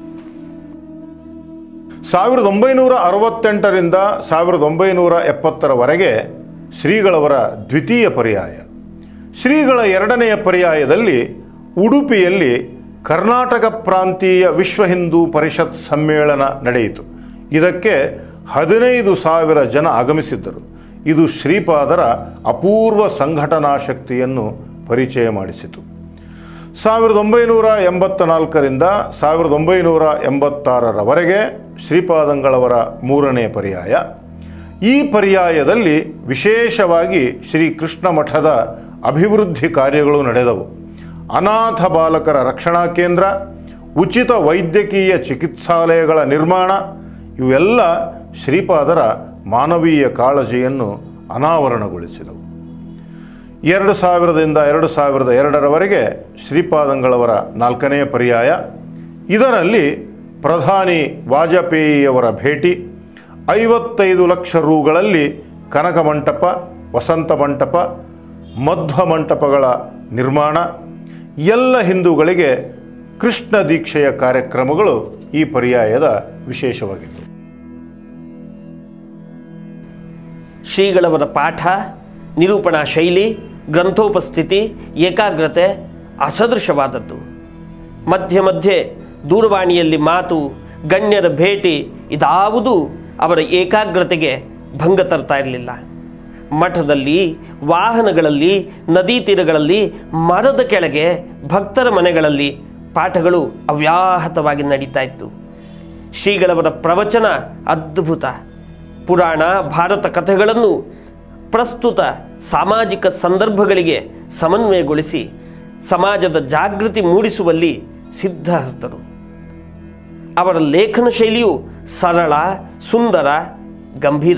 ಸಾವಿರದ ಒಂಬೈನೂರ ಅರವತ್ತೆಂಟರಿಂದ ಸಾವಿರದ ಒಂಬೈನೂರ ಎಪ್ಪತ್ತರವರೆಗೆ ಶ್ರೀಗಳವರ ದ್ವಿತೀಯ ಪರ್ಯಾಯ ಶ್ರೀಗಳ ಎರಡನೆಯ ಪರ್ಯಾಯದಲ್ಲಿ ಉಡುಪಿಯಲ್ಲಿ ಕರ್ನಾಟಕ ಪ್ರಾಂತೀಯ ವಿಶ್ವ ಹಿಂದೂ ಪರಿಷತ್ ಸಮ್ಮೇಳನ ನಡೆಯಿತು ಇದಕ್ಕೆ ಹದಿನೈದು ಸಾವಿರ ಜನ ಆಗಮಿಸಿದ್ದರು ಇದು ಶ್ರೀಪಾದರ ಅಪೂರ್ವ ಸಂಘಟನಾ ಶಕ್ತಿಯನ್ನು ಪರಿಚಯ ಮಾಡಿಸಿತು ಸಾವಿರದ ಒಂಬೈನೂರ ಎಂಬತ್ತ ನಾಲ್ಕರಿಂದ ಸಾವಿರದ ಒಂಬೈನೂರ ಎಂಬತ್ತಾರರವರೆಗೆ ಶ್ರೀಪಾದಂಗಳವರ ಮೂರನೇ ಪರ್ಯಾಯ ಈ ಪರ್ಯಾಯದಲ್ಲಿ ವಿಶೇಷವಾಗಿ ಶ್ರೀ ಕೃಷ್ಣ ಮಠದ ಅಭಿವೃದ್ಧಿ ಕಾರ್ಯಗಳು ನಡೆದವು ಅನಾಥ ಬಾಲಕರ ರಕ್ಷಣಾ ಕೇಂದ್ರ ಉಚಿತ ವೈದ್ಯಕೀಯ ಚಿಕಿತ್ಸಾಲಯಗಳ ನಿರ್ಮಾಣ ಇವೆಲ್ಲ ಶ್ರೀಪಾದರ ಮಾನವೀಯ ಕಾಳಜಿಯನ್ನು ಅನಾವರಣಗೊಳಿಸಿದವು ಎರಡು ಸಾವಿರದಿಂದ ಎರಡು ಸಾವಿರದ ಎರಡರವರೆಗೆ ಶ್ರೀಪಾದಂಗಳವರ ನಾಲ್ಕನೆಯ ಪರ್ಯಾಯ ಇದರಲ್ಲಿ ಪ್ರಧಾನಿ ವಾಜಪೇಯಿಯವರ ಭೇಟಿ ಐವತ್ತೈದು ಲಕ್ಷ ರೂಗಳಲ್ಲಿ ಕನಕ ಮಂಟಪ ವಸಂತ ಮಂಟಪ ಮಧ್ವ ಮಂಟಪಗಳ ನಿರ್ಮಾಣ ಎಲ್ಲ ಹಿಂದೂಗಳಿಗೆ ಕೃಷ್ಣ ದೀಕ್ಷೆಯ ಕಾರ್ಯಕ್ರಮಗಳು ಈ ಪರ್ಯಾಯದ ವಿಶೇಷವಾಗಿತ್ತು ಶ್ರೀಗಳವರ ಪಾಠ ನಿರೂಪಣಾ ಶೈಲಿ ಗ್ರಂಥೋಪಸ್ಥಿತಿ ಏಕಾಗ್ರತೆ ಅಸದೃಶವಾದದ್ದು ಮಧ್ಯೆ ಮಧ್ಯೆ ದೂರವಾಣಿಯಲ್ಲಿ ಮಾತು ಗಣ್ಯರ ಭೇಟಿ ಇದಾವುದೂ ಅವರ ಏಕಾಗ್ರತೆಗೆ ಭಂಗ ತರ್ತಾ ಇರಲಿಲ್ಲ ಮಠದಲ್ಲಿ ವಾಹನಗಳಲ್ಲಿ ನದಿ ತೀರಗಳಲ್ಲಿ ಮರದ ಕೆಳಗೆ ಭಕ್ತರ ಮನೆಗಳಲ್ಲಿ ಪಾಠಗಳು ಅವ್ಯಾಹತವಾಗಿ ನಡೀತಾ ಇತ್ತು ಶ್ರೀಗಳವರ ಪ್ರವಚನ ಅದ್ಭುತ ಪುರಾಣ ಭಾರತ ಕಥೆಗಳನ್ನು ಪ್ರಸ್ತುತ ಸಾಮಾಜಿಕ ಸಂದರ್ಭಗಳಿಗೆ ಸಮನ್ವಯಗೊಳಿಸಿ ಸಮಾಜದ ಜಾಗೃತಿ ಮೂಡಿಸುವಲ್ಲಿ ಸಿದ್ಧಹಸ್ತರು ಅವರ ಲೇಖನ ಶೈಲಿಯು ಸರಳ ಸುಂದರ ಗಂಭೀರ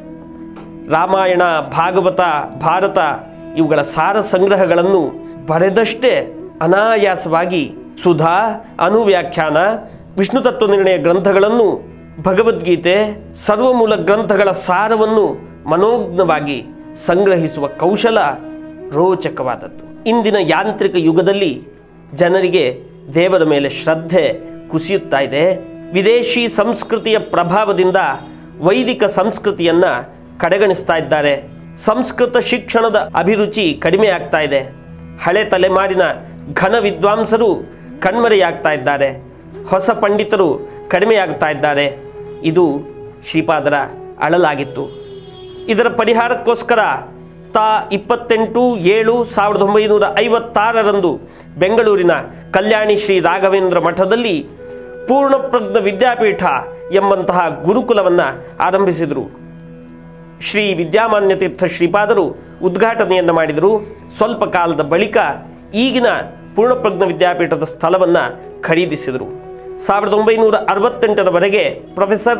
ರಾಮಾಯಣ ಭಾಗವತ ಭಾರತ ಇವುಗಳ ಸಾರ ಸಂಗ್ರಹಗಳನ್ನು ಬರೆದಷ್ಟೇ ಅನಾಯಾಸವಾಗಿ ಸುಧಾ ಅನುವ್ಯಾಖ್ಯಾನ ವಿಷ್ಣು ತತ್ವ ನಿರ್ಣಯ ಗ್ರಂಥಗಳನ್ನು ಭಗವದ್ಗೀತೆ ಸರ್ವಮೂಲ ಗ್ರಂಥಗಳ ಸಾರವನ್ನು ಮನೋಜ್ಞವಾಗಿ ಸಂಗ್ರಹಿಸುವ ಕೌಶಲ ರೋಚಕವಾದದ್ದು ಇಂದಿನ ಯಾಂತ್ರಿಕ ಯುಗದಲ್ಲಿ ಜನರಿಗೆ ದೇವರ ಮೇಲೆ ಶ್ರದ್ಧೆ ಕುಸಿಯುತ್ತಾ ಇದೆ ವಿದೇಶಿ ಸಂಸ್ಕೃತಿಯ ಪ್ರಭಾವದಿಂದ ವೈದಿಕ ಸಂಸ್ಕೃತಿಯನ್ನ ಕಡೆಗಣಿಸ್ತಾ ಇದ್ದಾರೆ ಸಂಸ್ಕೃತ ಶಿಕ್ಷಣದ ಅಭಿರುಚಿ ಕಡಿಮೆ ಆಗ್ತಾ ಇದೆ ಹಳೆ ತಲೆಮಾರಿನ ಘನ ವಿದ್ವಾಂಸರು ಕಣ್ಮರೆಯಾಗ್ತಾ ಇದ್ದಾರೆ ಹೊಸ ಪಂಡಿತರು ಕಡಿಮೆಯಾಗ್ತಾ ಇದ್ದಾರೆ ಇದು ಶ್ರೀಪಾದರ ಅಳಲಾಗಿತ್ತು ಇದರ ಪರಿಹಾರಕ್ಕೋಸ್ಕರ ತಾ ಇಪ್ಪತ್ತೆಂಟು ಏಳು ಸಾವಿರದ ಒಂಬೈನೂರ ಐವತ್ತಾರರಂದು ಬೆಂಗಳೂರಿನ ಕಲ್ಯಾಣಿ ಶ್ರೀ ರಾಘವೇಂದ್ರ ಮಠದಲ್ಲಿ ಪೂರ್ಣಪ್ರಜ್ಞ ವಿದ್ಯಾಪೀಠ ಎಂಬಂತಹ ಗುರುಕುಲವನ್ನು ಆರಂಭಿಸಿದರು ಶ್ರೀ ವಿದ್ಯಾಮಾನ್ಯ ತೀರ್ಥ ಶ್ರೀಪಾದರು ಉದ್ಘಾಟನೆಯನ್ನು ಮಾಡಿದರು ಸ್ವಲ್ಪ ಕಾಲದ ಬಳಿಕ ಈಗಿನ ಪೂರ್ಣಪ್ರಜ್ಞ ವಿದ್ಯಾಪೀಠದ ಸ್ಥಳವನ್ನು ಖರೀದಿಸಿದರು ಸಾವಿರದ ಒಂಬೈನೂರ ಅರವತ್ತೆಂಟರವರೆಗೆ ಪ್ರೊಫೆಸರ್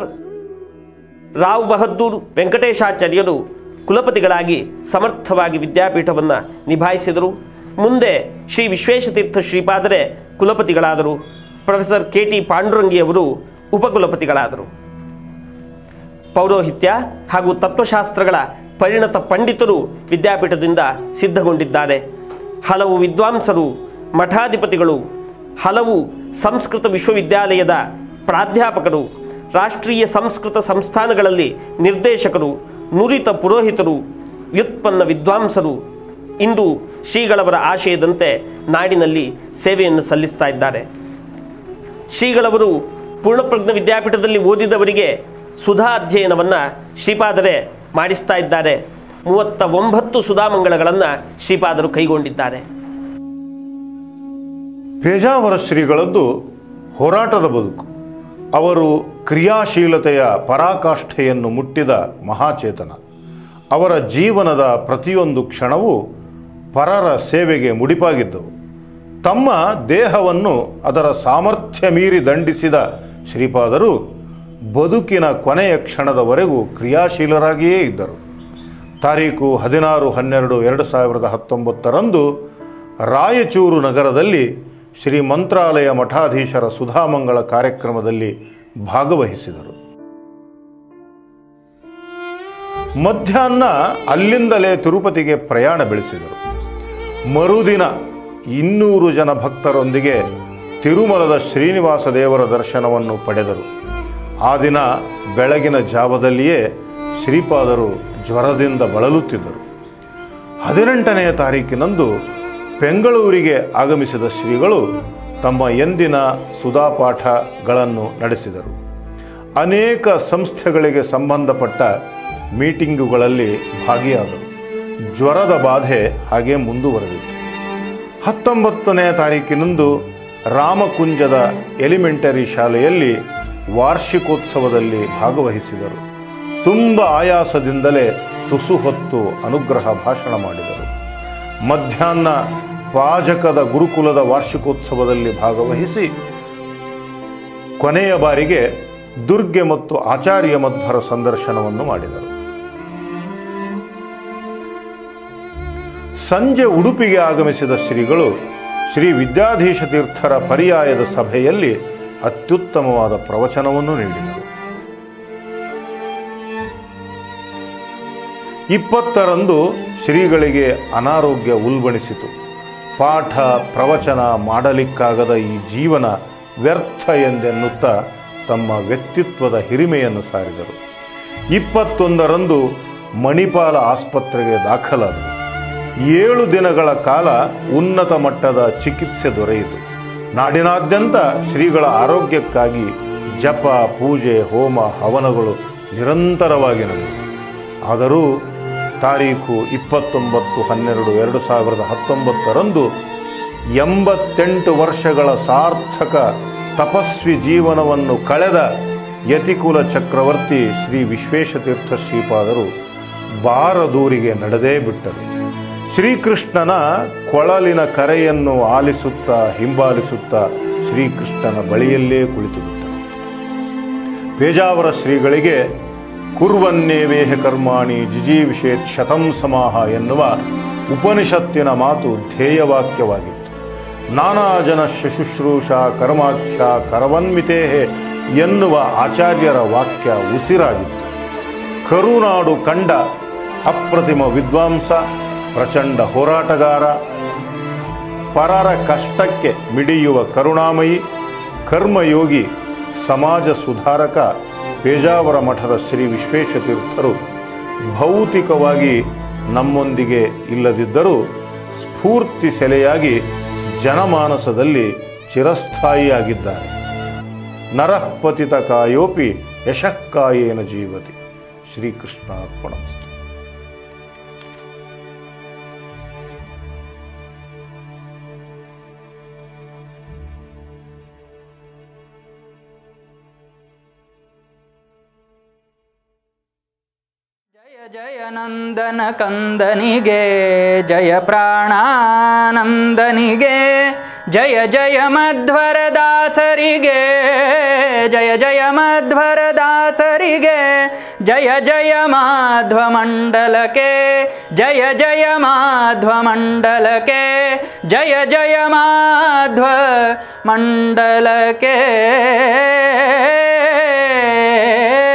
ರಾವ್ ಬಹದ್ದೂರ್ ವೆಂಕಟೇಶಾಚಾರ್ಯರು ಕುಲಪತಿಗಳಾಗಿ ಸಮರ್ಥವಾಗಿ ವಿದ್ಯಾಪೀಠವನ್ನು ನಿಭಾಯಿಸಿದರು ಮುಂದೆ ಶ್ರೀ ವಿಶ್ವೇಶತೀರ್ಥ ಶ್ರೀಪಾದರೆ ಕುಲಪತಿಗಳಾದರು ಪ್ರೊಫೆಸರ್ ಕೆ ಟಿ ಪಾಂಡುರಂಗಿಯವರು ಉಪಕುಲಪತಿಗಳಾದರು ಪೌರೋಹಿತ್ಯ ಹಾಗೂ ತತ್ವಶಾಸ್ತ್ರಗಳ ಪರಿಣತ ಪಂಡಿತರು ವಿದ್ಯಾಪೀಠದಿಂದ ಸಿದ್ಧಗೊಂಡಿದ್ದಾರೆ ಹಲವು ವಿದ್ವಾಂಸರು ಮಠಾಧಿಪತಿಗಳು ಹಲವು ಸಂಸ್ಕೃತ ವಿಶ್ವವಿದ್ಯಾಲಯದ ಪ್ರಾಧ್ಯಾಪಕರು ರಾಷ್ಟ್ರೀಯ ಸಂಸ್ಕೃತ ಸಂಸ್ಥಾನಗಳಲ್ಲಿ ನಿರ್ದೇಶಕರು ನುರಿತ ಪುರೋಹಿತರು ವ್ಯುತ್ಪನ್ನ ವಿದ್ವಾಂಸರು ಇಂದು ಶ್ರೀಗಳವರ ಆಶಯದಂತೆ ನಾಡಿನಲ್ಲಿ ಸೇವೆಯನ್ನು ಸಲ್ಲಿಸ್ತಾ ಇದ್ದಾರೆ ಶ್ರೀಗಳವರು ಪೂರ್ಣಪ್ರಜ್ಞ ವಿದ್ಯಾಪೀಠದಲ್ಲಿ ಓದಿದವರಿಗೆ ಸುಧಾ ಅಧ್ಯಯನವನ್ನು ಶ್ರೀಪಾದರೇ ಮಾಡಿಸ್ತಾ ಇದ್ದಾರೆ ಮೂವತ್ತ ಒಂಬತ್ತು ಸುಧಾಮಂಗಳಗಳನ್ನು ಶ್ರೀಪಾದರು ಕೈಗೊಂಡಿದ್ದಾರೆ ಪೇಜಾವರ ಶ್ರೀಗಳದ್ದು ಹೋರಾಟದ ಬದುಕು ಅವರು ಕ್ರಿಯಾಶೀಲತೆಯ ಪರಾಕಾಷ್ಠೆಯನ್ನು ಮುಟ್ಟಿದ ಮಹಾಚೇತನ ಅವರ ಜೀವನದ ಪ್ರತಿಯೊಂದು ಕ್ಷಣವೂ ಪರರ ಸೇವೆಗೆ ಮುಡಿಪಾಗಿದ್ದವು ತಮ್ಮ ದೇಹವನ್ನು ಅದರ ಸಾಮರ್ಥ್ಯ ಮೀರಿ ದಂಡಿಸಿದ ಶ್ರೀಪಾದರು ಬದುಕಿನ ಕೊನೆಯ ಕ್ಷಣದವರೆಗೂ ಕ್ರಿಯಾಶೀಲರಾಗಿಯೇ ಇದ್ದರು ತಾರೀಕು ಹದಿನಾರು ಹನ್ನೆರಡು ಎರಡು ಸಾವಿರದ ಹತ್ತೊಂಬತ್ತರಂದು ರಾಯಚೂರು ನಗರದಲ್ಲಿ ಶ್ರೀ ಮಂತ್ರಾಲಯ ಮಠಾಧೀಶರ ಸುಧಾಮಂಗಳ ಕಾರ್ಯಕ್ರಮದಲ್ಲಿ ಭಾಗವಹಿಸಿದರು ಮಧ್ಯಾಹ್ನ ಅಲ್ಲಿಂದಲೇ ತಿರುಪತಿಗೆ ಪ್ರಯಾಣ ಬೆಳೆಸಿದರು ಮರುದಿನ ಇನ್ನೂರು ಜನ ಭಕ್ತರೊಂದಿಗೆ ತಿರುಮಲದ ಶ್ರೀನಿವಾಸ ದೇವರ ದರ್ಶನವನ್ನು ಪಡೆದರು ಆ ದಿನ ಬೆಳಗಿನ ಜಾವದಲ್ಲಿಯೇ ಶ್ರೀಪಾದರು ಜ್ವರದಿಂದ ಬಳಲುತ್ತಿದ್ದರು ಹದಿನೆಂಟನೆಯ ತಾರೀಕಿನಂದು ಬೆಂಗಳೂರಿಗೆ ಆಗಮಿಸಿದ ಶ್ರೀಗಳು ತಮ್ಮ ಎಂದಿನ ಸುಧಾಪಾಠಗಳನ್ನು ನಡೆಸಿದರು ಅನೇಕ ಸಂಸ್ಥೆಗಳಿಗೆ ಸಂಬಂಧಪಟ್ಟ ಮೀಟಿಂಗುಗಳಲ್ಲಿ ಭಾಗಿಯಾದರು ಜ್ವರದ ಬಾಧೆ ಹಾಗೆ ಮುಂದುವರೆದಿತ್ತು ಹತ್ತೊಂಬತ್ತನೇ ತಾರೀಕಿನಂದು ರಾಮಕುಂಜದ ಎಲಿಮೆಂಟರಿ ಶಾಲೆಯಲ್ಲಿ ವಾರ್ಷಿಕೋತ್ಸವದಲ್ಲಿ ಭಾಗವಹಿಸಿದರು ತುಂಬ ಆಯಾಸದಿಂದಲೇ ತುಸು ಹೊತ್ತು ಅನುಗ್ರಹ ಭಾಷಣ ಮಾಡಿದರು ಮಧ್ಯಾಹ್ನ ಪಾಜಕದ ಗುರುಕುಲದ ವಾರ್ಷಿಕೋತ್ಸವದಲ್ಲಿ ಭಾಗವಹಿಸಿ ಕೊನೆಯ ಬಾರಿಗೆ ದುರ್ಗೆ ಮತ್ತು ಆಚಾರ್ಯ ಮಧ್ವರ ಸಂದರ್ಶನವನ್ನು ಮಾಡಿದರು ಸಂಜೆ ಉಡುಪಿಗೆ ಆಗಮಿಸಿದ ಶ್ರೀಗಳು ಶ್ರೀ ವಿದ್ಯಾಧೀಶ ತೀರ್ಥರ ಪರ್ಯಾಯದ ಸಭೆಯಲ್ಲಿ ಅತ್ಯುತ್ತಮವಾದ ಪ್ರವಚನವನ್ನು ನೀಡಿದರು ಇಪ್ಪತ್ತರಂದು ಶ್ರೀಗಳಿಗೆ ಅನಾರೋಗ್ಯ ಉಲ್ಬಣಿಸಿತು ಪಾಠ ಪ್ರವಚನ ಮಾಡಲಿಕ್ಕಾಗದ ಈ ಜೀವನ ವ್ಯರ್ಥ ಎಂದೆನ್ನುತ್ತಾ ತಮ್ಮ ವ್ಯಕ್ತಿತ್ವದ ಹಿರಿಮೆಯನ್ನು ಸಾರಿದರು ಇಪ್ಪತ್ತೊಂದರಂದು ಮಣಿಪಾಲ ಆಸ್ಪತ್ರೆಗೆ ದಾಖಲಾದರು ಏಳು ದಿನಗಳ ಕಾಲ ಉನ್ನತ ಮಟ್ಟದ ಚಿಕಿತ್ಸೆ ದೊರೆಯಿತು ನಾಡಿನಾದ್ಯಂತ ಶ್ರೀಗಳ ಆರೋಗ್ಯಕ್ಕಾಗಿ ಜಪ ಪೂಜೆ ಹೋಮ ಹವನಗಳು ನಿರಂತರವಾಗಿ ನಡೆದವು ಆದರೂ ತಾರೀಖು ಇಪ್ಪತ್ತೊಂಬತ್ತು ಹನ್ನೆರಡು ಎರಡು ಸಾವಿರದ ಹತ್ತೊಂಬತ್ತರಂದು ಎಂಬತ್ತೆಂಟು ವರ್ಷಗಳ ಸಾರ್ಥಕ ತಪಸ್ವಿ ಜೀವನವನ್ನು ಕಳೆದ ಯತಿಕುಲ ಚಕ್ರವರ್ತಿ ಶ್ರೀ ವಿಶ್ವೇಶತೀರ್ಥ ಶ್ರೀಪಾದರು ಬಾರದೂರಿಗೆ ನಡೆದೇ ಬಿಟ್ಟರು ಶ್ರೀಕೃಷ್ಣನ ಕೊಳಲಿನ ಕರೆಯನ್ನು ಆಲಿಸುತ್ತಾ ಹಿಂಬಾಲಿಸುತ್ತಾ ಶ್ರೀಕೃಷ್ಣನ ಬಳಿಯಲ್ಲೇ ಕುಳಿತುಬಿಟ್ಟರು ಪೇಜಾವರ ಶ್ರೀಗಳಿಗೆ ಕುರ್ವನ್ನೇವೇಹ ಕರ್ಮಾಣಿ ಜಿಜೀವಿಷೇತ್ ಶತಂ ಸಮಾಹ ಎನ್ನುವ ಉಪನಿಷತ್ತಿನ ಮಾತು ಧ್ಯೇಯವಾಕ್ಯವಾಗಿತ್ತು ನಾನಾ ಜನ ಶುಶ್ರೂಷ ಕರ್ಮಾಖ್ಯ ಕರವನ್ಮಿತೇ ಎನ್ನುವ ಆಚಾರ್ಯರ ವಾಕ್ಯ ಉಸಿರಾಗಿತ್ತು ಕರುನಾಡು ಕಂಡ ಅಪ್ರತಿಮ ವಿದ್ವಾಂಸ ಪ್ರಚಂಡ ಹೋರಾಟಗಾರ ಪರರ ಕಷ್ಟಕ್ಕೆ ಮಿಡಿಯುವ ಕರುಣಾಮಯಿ ಕರ್ಮಯೋಗಿ ಸಮಾಜ ಸುಧಾರಕ ಪೇಜಾವರ ಮಠದ ಶ್ರೀ ವಿಶ್ವೇಶತೀರ್ಥರು ಭೌತಿಕವಾಗಿ ನಮ್ಮೊಂದಿಗೆ ಇಲ್ಲದಿದ್ದರೂ ಸ್ಫೂರ್ತಿ ಸೆಲೆಯಾಗಿ ಜನಮಾನಸದಲ್ಲಿ ಚಿರಸ್ಥಾಯಿಯಾಗಿದ್ದಾರೆ ನರಃ ಪತಿತ ಕಾಯೋಪಿ ಯಶಕ್ಕಾಯೇನ ಜೀವತಿ ಶ್ರೀಕೃಷ್ಣಾರ್ಪಣಮಸ್ತು ಜಯ ಜಯ ನಂದನ ಕಂದನಿಗೆ ಜಯ ಪ್ರಾಣಾನಂದನಿಗೆ ಜಯ ಜಯ ಮಧ್ವರ ದಾಸರಿಗೆ ಜಯ ಜಯ ಮಧ್ವರ ದಾಸರಿಗೆ ಜಯ ಜಯ ಮಾಧ್ವ ಮಂಡಲಕ್ಕೆ ಜಯ ಜಯ ಮಾಧ್ವ ಮಂಡಲಕ್ಕೆ ಜಯ ಜಯ ಮಾಧ್ವ ಮಂಡಲಕ್ಕೆ